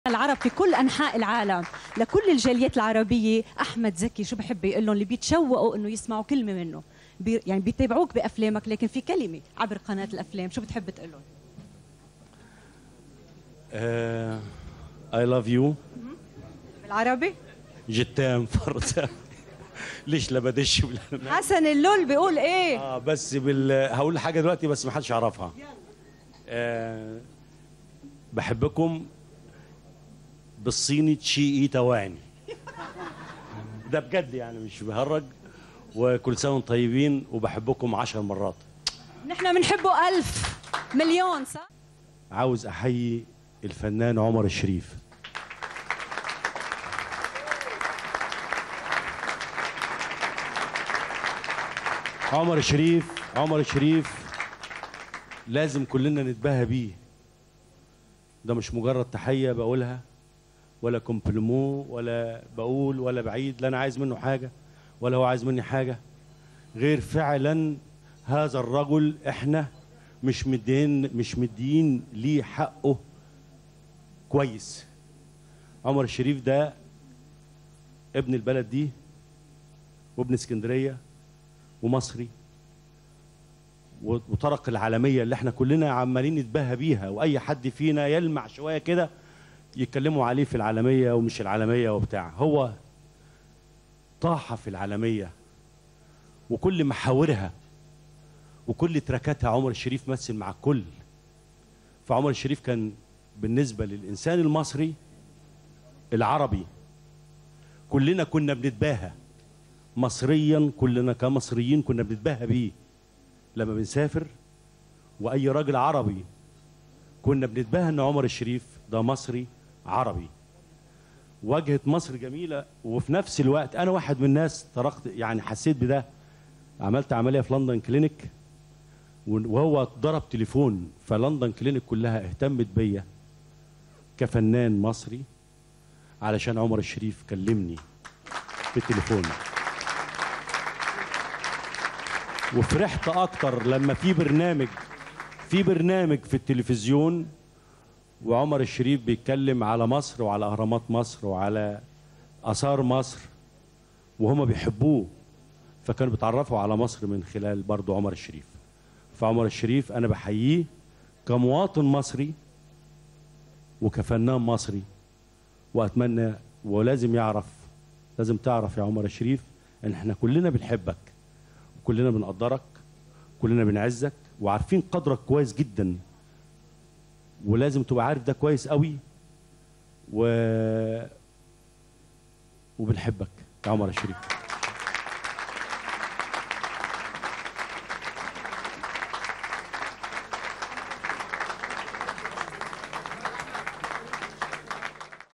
العرب في كل انحاء العالم لكل الجاليات العربيه احمد زكي شو بحب يقول لهم اللي بيتشوقوا انه يسمعوا كلمه منه بي يعني بيتابعوك بافلامك لكن في كلمه عبر قناه الافلام شو بتحب تقول لهم اي لاف يو بالعربي جتام فرد ليش لا بدش بال- حسن اللول بيقول ايه اه بس بال هقول حاجه دلوقتي بس ما حدش يعرفها آه بحبكم بالصيني تشي اي تواني ده بجد يعني مش بهرج وكل سنه وانتم طيبين وبحبكم عشر مرات نحن بنحبه ألف مليون صح عاوز احيي الفنان عمر الشريف عمر الشريف عمر الشريف لازم كلنا نتباهى بيه ده مش مجرد تحية بقولها ولا كومبليمو ولا بقول ولا بعيد لا انا عايز منه حاجة ولا هو عايز مني حاجة غير فعلا هذا الرجل احنا مش مدين مش مدين ليه حقه كويس عمر الشريف ده ابن البلد دي وابن اسكندريه ومصري و- وطرق العالميه اللي احنا كلنا عمالين نتباهى بيها واي حد فينا يلمع شويه كده يتكلموا عليه في العالميه ومش العالميه وبتاع هو طاح في العالميه وكل محاورها وكل تراكاتها عمر الشريف مثل مع الكل فعمر الشريف كان بالنسبة للإنسان المصري العربي كلنا كنا بنتباهى مصريا كلنا كمصريين كنا بنتباهى بيه لما بنسافر وأي راجل عربي كنا بنتباهى إن عمر الشريف ده مصري عربي واجهة مصر جميلة وفي نفس الوقت أنا واحد من الناس طرقت يعني حسيت بده عملت عملية في لندن كلينيك وهو ضرب تليفون فلندن كلينيك كلها اهتمت بيا كفنان مصري علشان عمر الشريف كلمني في التليفون وفرحت اكتر لما في برنامج في برنامج في التلفزيون وعمر الشريف بيتكلم على مصر وعلى اهرامات مصر وعلى اثار مصر وهم بيحبوه فكانوا بيتعرفوا على مصر من خلال برضو عمر الشريف فعمر الشريف انا بحييه كمواطن مصري وكفنان مصري واتمنى ولازم يعرف لازم تعرف يا عمر الشريف ان احنا كلنا بنحبك وكلنا بنقدرك كلنا بنعزك وعارفين قدرك كويس جدا ولازم تبقى عارف ده كويس قوي و وبنحبك يا عمر الشريف